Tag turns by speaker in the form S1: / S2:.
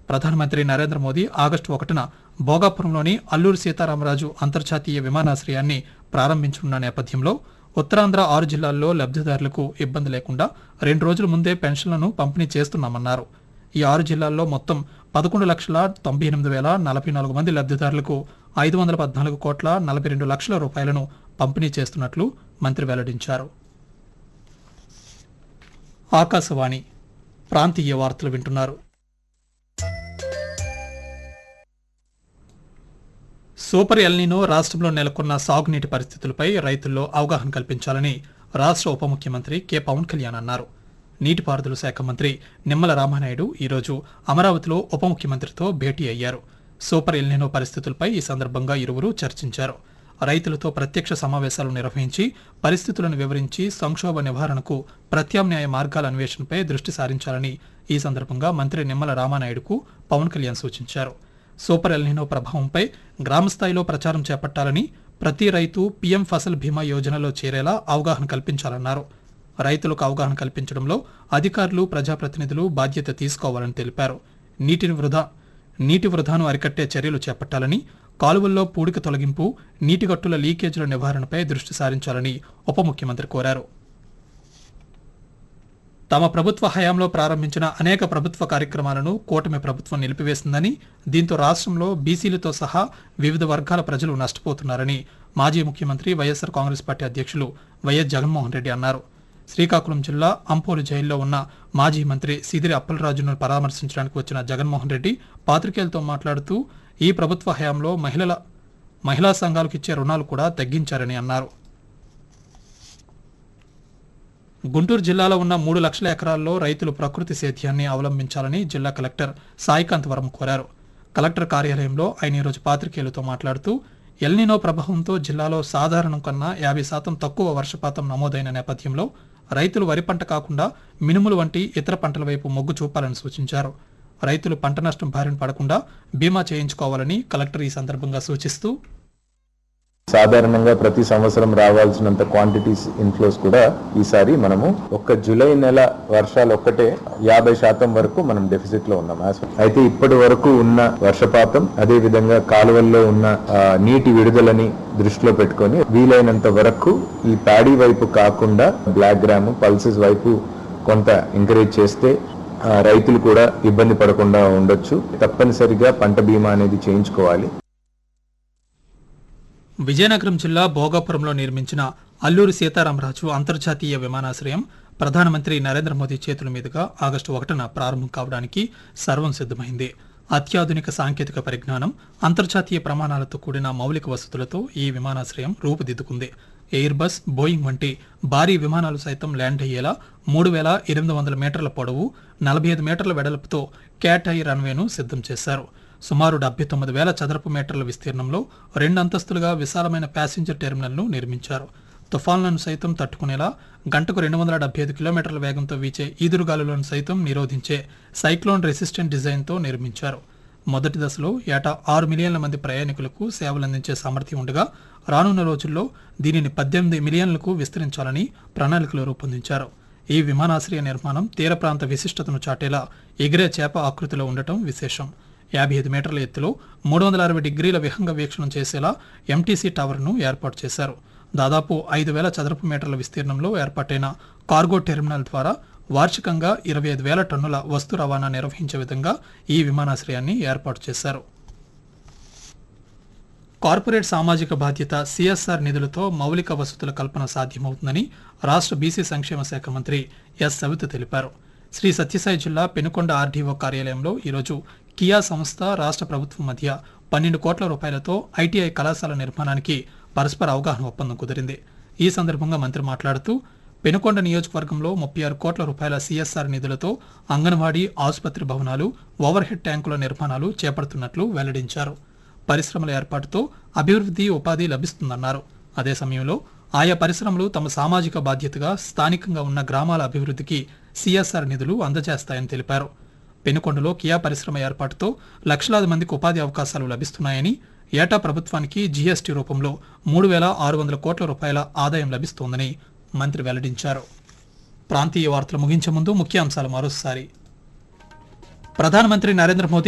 S1: ప్రధానమంత్రి నరేంద్ర మోదీ ఆగస్టు ఒకటిన భోగాపురంలోని అల్లూరి సీతారామరాజు అంతర్జాతీయ విమానాశ్రయాన్ని ప్రారంభించనున్న నేపథ్యంలో ఉత్తరాంధ్ర ఆరు జిల్లాల్లో లబ్ధిదారులకు ఇబ్బంది లేకుండా రెండు రోజుల ముందే పెన్షన్లను పంపిణీ చేస్తున్నామన్నారు ఈ ఆరు జిల్లాల్లో మొత్తం పదకొండు లక్షల తొంభై ఎనిమిది వేల నలభై నాలుగు మంది లబ్ధిదారులకు ఐదు వందల పద్నాలుగు కోట్ల నలభై రెండు లక్షల రూపాయలను పంపిణీ చేస్తున్నట్లు మంత్రి వెల్లడించారు ఆకాశవాణి ప్రాంతీయ వార్తలు వింటున్నారు సూపర్ ఎల్నినో రాష్ట్రంలో నెలకొన్న సాగునీటి పరిస్థితులపై రైతుల్లో అవగాహన కల్పించాలని రాష్ట్ర ఉప ముఖ్యమంత్రి కె పవన్ కళ్యాణ్ అన్నారు నీటిపారుదల శాఖ మంత్రి నిమ్మల రామానాయుడు ఈరోజు అమరావతిలో ఉప ముఖ్యమంత్రితో భేటీ అయ్యారు సూపర్ ఎల్నినో పరిస్థితులపై ఈ సందర్భంగా ఇరువురు చర్చించారు రైతులతో ప్రత్యక్ష సమావేశాలు నిర్వహించి పరిస్థితులను వివరించి సంక్షోభ నివారణకు ప్రత్యామ్నాయ మార్గాల అన్వేషణపై దృష్టి సారించాలని ఈ సందర్భంగా మంత్రి నిమ్మల రామానాయుడుకు పవన్ కళ్యాణ్ సూచించారు సూపర్ ఎల్నినో ప్రభావంపై గ్రామస్థాయిలో ప్రచారం చేపట్టాలని ప్రతి రైతు పీఎం ఫసల్ బీమా యోజనలో చేరేలా అవగాహన కల్పించాలన్నారు రైతులకు అవగాహన కల్పించడంలో అధికారులు ప్రజాప్రతినిధులు బాధ్యత తీసుకోవాలని తెలిపారు నీటిని వృధా నీటి వృధాను అరికట్టే చర్యలు చేపట్టాలని కాలువల్లో పూడిక తొలగింపు నీటిగట్టుల లీకేజీల నివారణపై దృష్టి సారించాలని ఉప ముఖ్యమంత్రి కోరారు తమ ప్రభుత్వ హయాంలో ప్రారంభించిన అనేక ప్రభుత్వ కార్యక్రమాలను కూటమి ప్రభుత్వం నిలిపివేసిందని దీంతో రాష్ట్రంలో బీసీలతో సహా వివిధ వర్గాల ప్రజలు నష్టపోతున్నారని మాజీ ముఖ్యమంత్రి వైఎస్సార్ కాంగ్రెస్ పార్టీ అధ్యక్షులు వైఎస్ జగన్మోహన్ రెడ్డి అన్నారు శ్రీకాకుళం జిల్లా అంపోలు జైల్లో ఉన్న మాజీ మంత్రి సిదిరి అప్పలరాజును పరామర్శించడానికి వచ్చిన జగన్మోహన్ రెడ్డి పాత్రికేయులతో మాట్లాడుతూ ఈ ప్రభుత్వ హయాంలో మహిళల మహిళా సంఘాలకు ఇచ్చే రుణాలు కూడా తగ్గించారని అన్నారు గుంటూరు జిల్లాలో ఉన్న మూడు లక్షల ఎకరాల్లో రైతులు ప్రకృతి సేద్యాన్ని అవలంబించాలని జిల్లా కలెక్టర్ సాయికాంత్ వరం కోరారు కలెక్టర్ కార్యాలయంలో ఆయన ఈరోజు పాత్రికేయులతో మాట్లాడుతూ ఎల్నినో ప్రభావంతో జిల్లాలో సాధారణం కన్నా యాభై శాతం తక్కువ వర్షపాతం నమోదైన నేపథ్యంలో రైతులు వరి పంట కాకుండా మినుములు వంటి ఇతర పంటల వైపు మొగ్గు చూపాలని సూచించారు రైతులు పంట నష్టం బారిన పడకుండా బీమా చేయించుకోవాలని కలెక్టర్ ఈ సందర్భంగా సూచిస్తూ
S2: సాధారణంగా ప్రతి సంవత్సరం రావాల్సినంత క్వాంటిటీస్ ఇన్ఫ్లోస్ కూడా ఈసారి మనము ఒక్క జూలై నెల వర్షాలు ఒక్కటే యాభై శాతం వరకు మనం డెఫిసిట్ లో ఉన్నాం As- అయితే ఇప్పటి వరకు ఉన్న వర్షపాతం అదే విధంగా కాలువల్లో ఉన్న ఆ, నీటి విడుదలని దృష్టిలో పెట్టుకొని వీలైనంత వరకు ఈ ప్యాడీ వైపు కాకుండా బ్లాక్ గ్రామ్ పల్సెస్ వైపు కొంత ఎంకరేజ్ చేస్తే ఆ, రైతులు కూడా ఇబ్బంది పడకుండా ఉండొచ్చు తప్పనిసరిగా పంట బీమా అనేది చేయించుకోవాలి
S1: విజయనగరం జిల్లా భోగాపురంలో నిర్మించిన అల్లూరి సీతారామరాజు అంతర్జాతీయ విమానాశ్రయం ప్రధానమంత్రి నరేంద్ర మోదీ చేతుల మీదుగా ఆగస్టు ఒకటిన ప్రారంభం కావడానికి సర్వం సిద్ధమైంది అత్యాధునిక సాంకేతిక పరిజ్ఞానం అంతర్జాతీయ ప్రమాణాలతో కూడిన మౌలిక వసతులతో ఈ విమానాశ్రయం రూపుదిద్దుకుంది ఎయిర్ బస్ బోయింగ్ వంటి భారీ విమానాలు సైతం ల్యాండ్ అయ్యేలా మూడు వేల ఎనిమిది వందల మీటర్ల పొడవు నలభై ఐదు మీటర్ల వెడల్పుతో క్యాట్ ఐ రన్వేను సిద్ధం చేశారు సుమారు డెబ్బై తొమ్మిది వేల చదరపు మీటర్ల విస్తీర్ణంలో రెండు అంతస్తులుగా విశాలమైన ప్యాసింజర్ టెర్మినల్ను నిర్మించారు తుఫాన్లను సైతం తట్టుకునేలా గంటకు రెండు వందల డెబ్బై ఐదు కిలోమీటర్ల వేగంతో వీచే ఈదురుగాలులను సైతం నిరోధించే సైక్లోన్ రెసిస్టెంట్ డిజైన్తో నిర్మించారు మొదటి దశలో ఏటా ఆరు మిలియన్ల మంది ప్రయాణికులకు సేవలందించే సామర్థ్యం ఉండగా రానున్న రోజుల్లో దీనిని పద్దెనిమిది మిలియన్లకు విస్తరించాలని ప్రణాళికలు రూపొందించారు ఈ విమానాశ్రయ నిర్మాణం తీర ప్రాంత విశిష్టతను చాటేలా ఎగిరే చేప ఆకృతిలో ఉండటం విశేషం యాభై ఐదు మీటర్ల ఎత్తులో మూడు వందల అరవై డిగ్రీల విహంగ వీక్షణం చేసేలా ఎంటీసీ టవర్ను ఏర్పాటు చేశారు దాదాపు ఐదు వేల చదరపు మీటర్ల విస్తీర్ణంలో ఏర్పాటైన కార్గో టెర్మినల్ ద్వారా వార్షికంగా ఇరవై ఐదు వేల టన్నుల వస్తు రవాణా నిర్వహించే విధంగా ఈ విమానాశ్రయాన్ని ఏర్పాటు చేశారు కార్పొరేట్ సామాజిక బాధ్యత సిఎస్ఆర్ నిధులతో మౌలిక వసతుల కల్పన సాధ్యమవుతుందని రాష్ట్ర బీసీ సంక్షేమ శాఖ మంత్రి ఎస్ సవిత తెలిపారు శ్రీ సత్యసాయి జిల్లా పెనుకొండ ఆర్డీఓ కార్యాలయంలో ఈరోజు కియా సంస్థ రాష్ట్ర ప్రభుత్వం మధ్య పన్నెండు కోట్ల రూపాయలతో ఐటీఐ కళాశాల నిర్మాణానికి పరస్పర అవగాహన ఒప్పందం కుదిరింది ఈ సందర్భంగా మంత్రి మాట్లాడుతూ పెనుకొండ నియోజకవర్గంలో ముప్పై ఆరు కోట్ల రూపాయల సిఎస్ఆర్ నిధులతో అంగన్వాడీ ఆసుపత్రి భవనాలు ఓవర్ హెడ్ ట్యాంకుల నిర్మాణాలు చేపడుతున్నట్లు వెల్లడించారు పరిశ్రమల ఏర్పాటుతో అభివృద్ధి ఉపాధి లభిస్తుందన్నారు అదే సమయంలో ఆయా పరిశ్రమలు తమ సామాజిక బాధ్యతగా స్థానికంగా ఉన్న గ్రామాల అభివృద్ధికి సిఎస్ఆర్ నిధులు అందజేస్తాయని తెలిపారు పెనుకొండలో కియా పరిశ్రమ ఏర్పాటుతో లక్షలాది మందికి ఉపాధి అవకాశాలు లభిస్తున్నాయని ఏటా ప్రభుత్వానికి జీఎస్టీ రూపంలో మూడు వేల ఆరు వందల కోట్ల రూపాయల ఆదాయం లభిస్తోందని మంత్రి వెల్లడించారు ప్రాంతీయ వార్తలు ముగించే ముందు ముఖ్యాంశాలు మరోసారి ప్రధానమంత్రి నరేంద్ర మోదీ